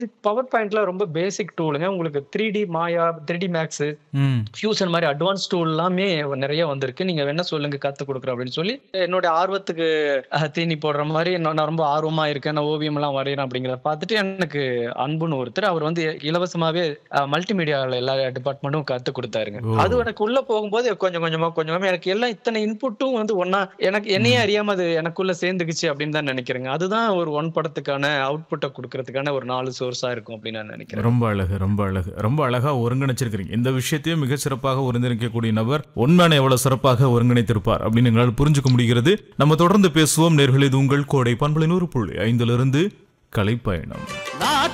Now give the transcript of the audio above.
Power பாயிண்ட்ல ரொம்ப basic டூலுங்க. உங்களுக்கு 3டி மாயா, 3டி மேக்ஸ், ம். ஃபியூஷன் மாரி அட்வான்ஸ் டூல் எல்லாமே நெறைய வந்திருக்கு. நீங்க வேணா சொல்லுங்க கத்துக் குடுக்குறோம் அப்படின்னு சொல்லி, என்னோட ஆர்வத்துக்கு அ தீனி போடுற மாரி நான் நான் ரொம்ப ஆர்வமா இருக்கேன். நான் ஓவியம்லாம் வரையறேன் அப்படிங்கிறத பார்த்துட்டு எனக்கு அன்புன்னு ஒருத்தர், அவர் வந்து இலவசமாவே அ மல்டிமீடியால எல்லா டிபார்ட்மெண்ட்டும் கத்துக் குடுத்தாருங்க. ஓ! அது எனக்கு உள்ள போகும்போது கொஞ்சம் கொஞ்சமா, கொஞ்சம் கொஞ்சமா எனக்கு எல்லாம் இத்தனை இன்புட்டும் வந்து ஒண்ணா எனக்கு என்னையே ம். அறியாம அது எனக்குள்ள சேர்ந்துக்குச்சு அப்படின்னு தான் நெனைக்கிறேங்க. அதுதான் ஒரு ஒன் படத்துக்கான அவுட்புட்ட குடுக்கறதுக்கான ஒரு 4 சோர்ஸா இருக்கும் அப்படின்னு நான் நெனைக்கிறேன். ரொம்ப அழகு, ரொம்ப அழகு. ரொம்ப அழகா ஒருங்கிணைச்சிருக்கிறீங்க. இந்த விஷயத்தையும் மிகச் சிறப்பாக ஒருங்கிணைக்கக்கூடிய நபர், உண்மையான எவ்வளவு சிறப்பாக ஒருங்கிணைத்திருப்பார் அப்படின்னு எங்களால் புரிஞ்சுக்க முடிகிறது. நம்ம தொடர்ந்து பேசுவோம். நேயர்களே இது உங்கள் கோடை பண்பலை 100.5 இலிருந்து கலைப்பயணம்.